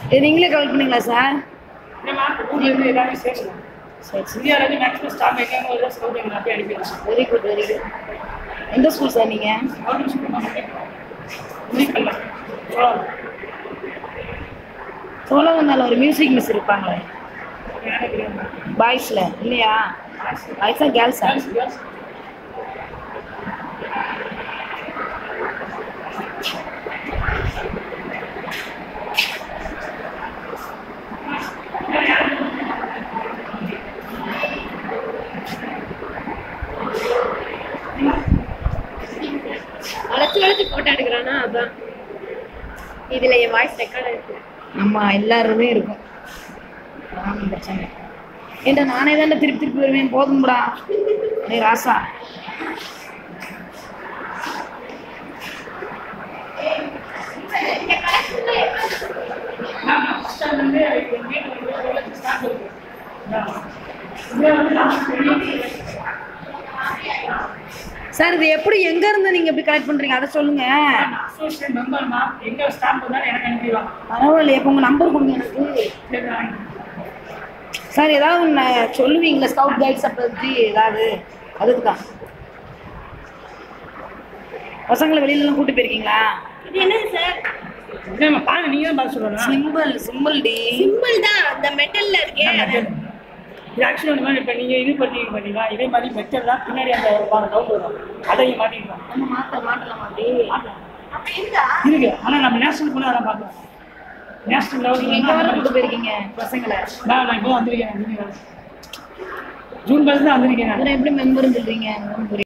இது நீங்களே கலெக்ட் பண்ணீங்களா சார் என்னம்மா ஊர்ல இருந்து எல்லாமே சேர்க்கணும் சரி சரி இந்தியாவில் வந்து மேக்ஸிமம் ஸ்டாஃப் எங்கேயாவது ஒரு ஸ்கவுட் எங்களை அப்படியே அனுப்பிடுச்சு வெரி குட் வெரி குட் எந்த ஸ்கூல் சார் நீங்கள் கவர்மெண்ட் ஸ்கூல் தான் முடிக்கல சொல்லலாம் சோழவந்தால ஒரு மியூசிக் மிஸ் இருப்பாங்களே எனக்கு பாய்ஸில் இல்லையா பாய்ஸா கேர்ள்ஸா கேர்ள்ஸ் கேர்ள்ஸ் வளைச்சு வளைச்சு போட்டோ எடுக்கிறானா அதான் இதுல என் வாய்ஸ் ரெக்கார்ட் ஆயிருக்கு ஆமா எல்லாருமே இருக்கும் அதான் பிரச்சனை ஏன்டா நானே தான்டா திருப்பி திருப்பி வருவேன் போதும்டா ஏய் ராசா ஃபஸ்ட் ஸ்டாண்ட் வந்து எங்கள் வீட்டில் வந்து ஒரு லட்சம் ஸ்டாஃப் இருக்கு இதில் வந்து லாஸ்ட் சார் இது எப்படி எங்க இருந்து நீங்க இப்படி கலெக்ட் பண்றீங்க அதை சொல்லுங்க அசோசியேட் மெம்பர்மா எங்கே ஸ்டாம்ப் வந்தாலும் எனக்கு அனுப்பிடுவாங்க பரவாயில்லையே அப்போ உங்க நம்பர் கொடுங்க எனக்கு சரி வாங்கி சார் ஏதாவது ஒன்று சொல்லுவீங்களா ஸ்கவுட் கைட்ஸ் பற்றி ஏதாவது அதுக்கு தான் பசங்களை வெளியிலலாம் கூட்டி போயிருக்கீங்களா இது என்னது சார் இல்லைம்மா பாருங்க நீங்கள் தான் பார்த்து சொல்லணும் சிம்பிள் சிம்பிள் டி சிம்பிள் தான் அந்த மெட்டல்ல இருக்கே அது இது ஆக்சுவலி ஒன்று மாதிரி இப்போ நீங்கள் இது பண்ணி பண்ணீங்களா இதே மாதிரி மெத்தட் தான் பின்னாடி அந்த டவுன் வரும் அதை நீங்கள் மாட்டிக்கலாம் நம்ம மாற்ற மாட்டலாம் அப்படி அப்படி இருக்கா இருக்கு ஆனால் நம்ம நேஷனல் கூட அதெல்லாம் பார்க்கலாம் நேஷனல் நீங்க எங்க வர லெவலில் கூட்டு போயிருக்கீங்க பசங்களை நான் நான் இப்போ வந்திருக்கேன் ஜூன் பஸ் தான் வந்திருக்கேன் நான் அப்புறம் எப்படி மெம்பர்னு சொல்றீங்க